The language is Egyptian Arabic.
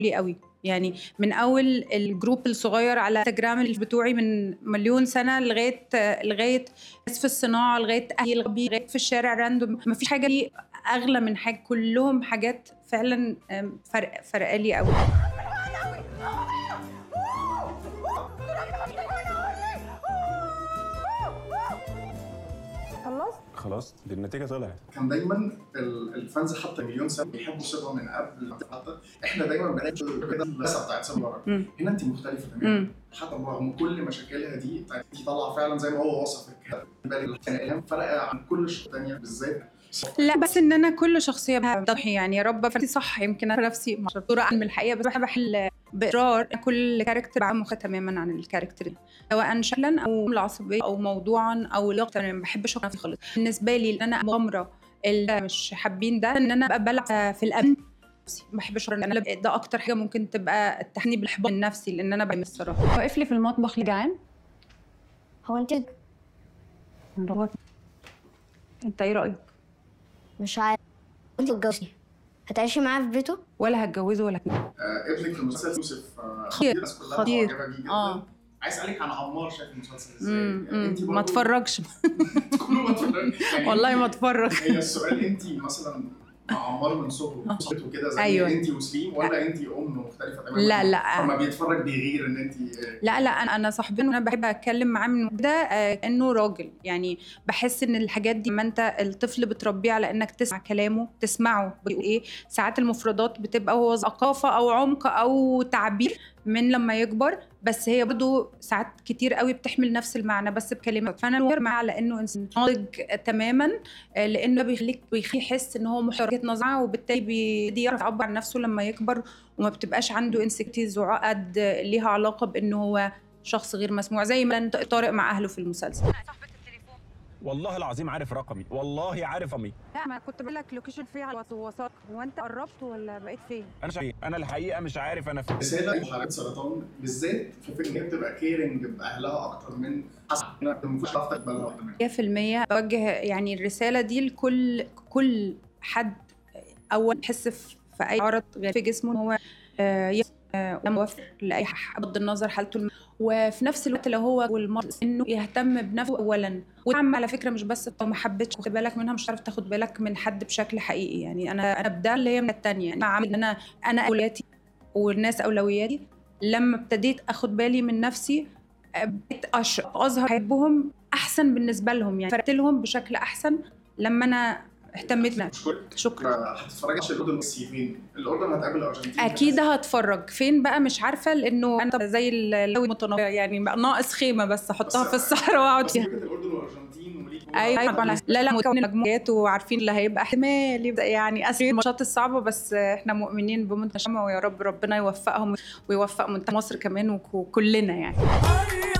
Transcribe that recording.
لي قوي يعني من اول الجروب الصغير على انستجرام اللي بتوعي من مليون سنه لغايه لغايه ناس في الصناعه لغايه اهلي لغايه في الشارع راندوم ما فيش حاجه دي اغلى من حاجه كلهم حاجات فعلا أم، فرق فرق لي قوي خلصت خلاص دي النتيجه طلعت كان دايما ال- الفانز حتى مليون سنه بيحبوا سيبها من قبل حتى احنا دايما بنعيش كده اللسه بتاعت سيبها مم. هنا انت مختلفه تماما مم. حتى رغم كل مشاكلها دي انت طالعه فعلا زي ما هو وصفك كده بالك كان فرق عن كل الشخص الثانيه بالذات لا بس ان انا كل شخصيه بتضحي يعني يا رب فردي صح يمكن انا نفسي مش دكتوره اعلم الحقيقه بس بحب احل باصرار كل كاركتر بعمل مختلف تماما عن الكاركتر ده سواء شكلا او العصبيه او موضوعا او لغه انا ما بحبش اقرا فيه خالص بالنسبه لي ان انا مغامره اللي مش حابين ده ان انا ابقى بلعب في الامن نفسي. ما بحبش أقرأ. انا ده اكتر حاجه ممكن تبقى تحني بالاحباط النفسي لان انا بعمل الصراحه واقف لي في المطبخ ليه جعان هو انت انت ايه رايك مش عارف انت اتجوزتي هتعيشي معاه في بيته ولا هتجوزه ولا كده آه، ابنك في المسلسل يوسف آه، خطير. الناس كلها خطير. معجبة بيه جدا. آه. عايز اسالك عن عمار شايف المسلسل ازاي مم، يعني انت مم. برضه ما اتفرجش كله ما اتفرج يعني والله ما اتفرج هي السؤال انت مثلا مع عمار من صغره صحته كده زي أيوة. انت وسليم ولا انت ام مختلفه تماما لا لا فما بيتفرج بيغير ان انت لا لا انا انا صاحبي وانا بحب اتكلم معاه من ده آه، كانه راجل يعني بحس ان الحاجات دي ما انت الطفل بتربيه على انك تسمع كلامه تسمعه بيقول ايه ساعات المفردات بتبقى هو ثقافه او عمق او تعبير من لما يكبر بس هي برضه ساعات كتير قوي بتحمل نفس المعنى بس بكلمات فانا نور معاه على انه انسان ناضج تماما آه، لانه بيخليك بيخليه يحس ان هو محترم وجهة نظره وبالتالي بيقدر يعرف يعبر عن نفسه لما يكبر وما بتبقاش عنده انسكتيز وعقد ليها علاقه بانه هو شخص غير مسموع زي ما طارق مع اهله في المسلسل والله العظيم عارف رقمي والله عارف رقمي لا ما كنت بقول لك لوكيشن فيه على وثائق هو انت قربت ولا بقيت فين انا شايف انا الحقيقه مش عارف انا فين رساله حالات سرطان بالذات في فكره ان هي بتبقى كيرنج باهلها اكتر من حسب ما المفروض تاخد بالها كمان 100% بوجه يعني الرساله دي لكل كل حد اول يحس في في اي عرض غير في جسمه إن هو آه، ي- آه، موفر لاي حد بغض النظر حالته الم... وفي نفس الوقت لو هو والمرض انه يهتم بنفسه اولا ودعم على فكره مش بس لو ما حبيتش خد بالك منها مش هتعرف تاخد بالك من حد بشكل حقيقي يعني انا انا بدا اللي هي من الثانيه يعني عامل ان انا انا اولوياتي والناس اولوياتي لما ابتديت اخد بالي من نفسي آه، بقيت أش- اظهر حبهم احسن بالنسبه لهم يعني فرقت لهم بشكل احسن لما انا اهتميت بنفسي اشكرك شكرا هتتفرجي على الاردن بس فين؟ الاردن هتقابل الارجنتين اكيد هتفرج فين بقى مش عارفه لانه انا زي اللوي متنوع يعني بقى ناقص خيمه بس احطها في الصحراء واقعد بس فيها فكره الاردن والارجنتين وليك ايوه طبعا لا لا مكون المجموعات وعارفين اللي هيبقى احتمال يبدا يعني اسير الماتشات الصعبه بس احنا مؤمنين بمنتخب ويا رب ربنا يوفقهم ويوفق منتخب مصر كمان وكلنا يعني